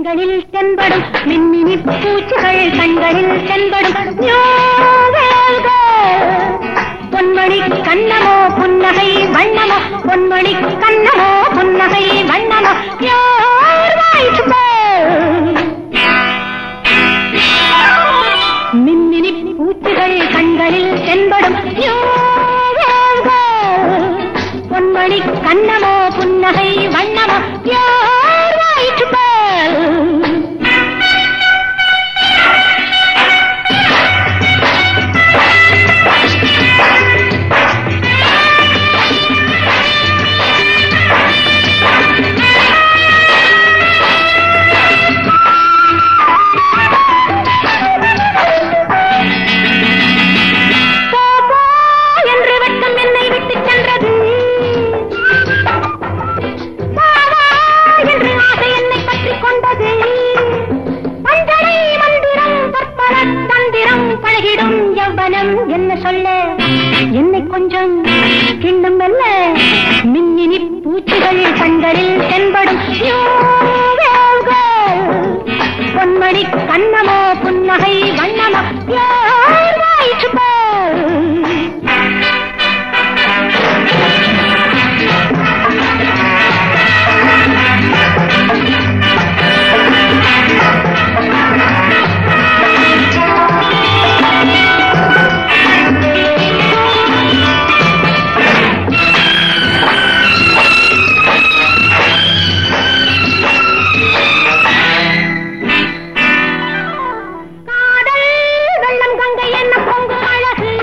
கண்களில் தென்படும் மின்மினி பூச்சிகள் கண்களில் தென்படும் பொன்மணி கண்ணமோ புன்னகை வண்ணமோ பொன்மணி கண்ணமோ புன்னகை வண்ணமோ யார் வாய்ப்பு மின்மினி பூச்சிகள் கண்களில் தென்படும் பொன்மணி கண்ணமோ புன்னகை வண்ணமோ யார் வாய்ப்பு போ, போ என்று வெட்கம் என்னை விட்டுச் சென்றது வா, வா என்று ஆசை என்னை பற்றிக் கொண்டது பஞ்சனை மந்திரம் பற்பல தந்திரம் பழகிடும் யௌவனம் என்ன சொல்ல என்னை கொஞ்சம் கிண்ணம் மெல்ல மின்னினி பூச்சிகள் கண்களில் தென்படும் யோகங்கள். பொன்மணி கண்ணமோ புன்னகை வண்ணமோ யார் வாய்ச்சுப்பார் காதல் வெள்ளம் கங்கை என்ன பொங்கும் அழகு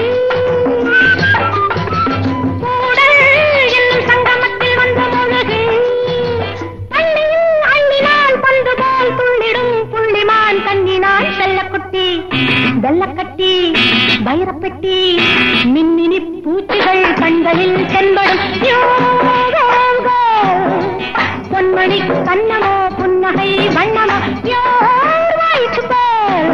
கூடல் என்னும் சங்கமத்தில் வந்து முழுகு பள்ளியில் அள்ளினால் பந்து போல் துள்ளிடும் புள்ளிமான் கண்ணினான் செல்லக்குட்டி வெள்ளக்கட்டி வைரப்பெட்டி மின்மினி பூச்சிகள் கண்களில் தென்படும் யோகங்கள். பொன்மணி கண்ணமோ புன்னகை வண்ணமோ யார் வாய்ச்சுப்பார்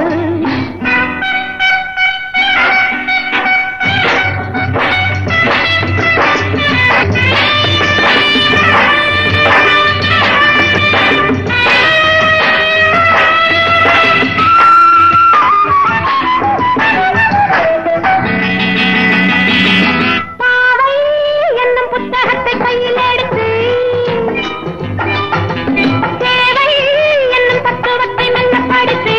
பாவை என்னும் புத்தகத்தை கையில் எடுத்து தேவை என்னும் தத்துவத்தை மெல்ல படித்து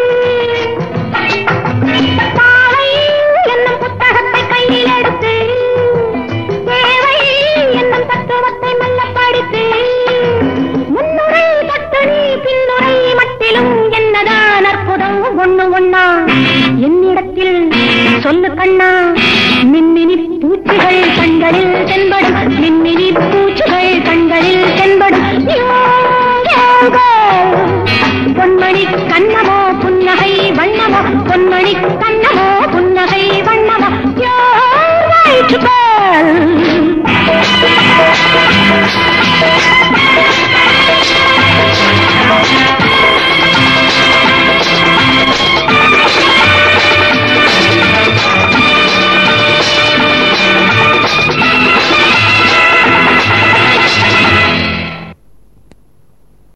பாவை என்னும் புத்தகத்தை கையில் எடுத்து தேவை என்னும் தத்துவத்தை மெல்ல படித்து முன்னுரை தொட்டு நீ பின்னுரை மட்டிலும் என்னதான் அற்புதம் ஒண்ணு ஒண்ணா என்னிடத்தில் சொல்லு கண்ணா மின்மினி பூச்சிகள் கண்களில் தென்படும் மின்மினி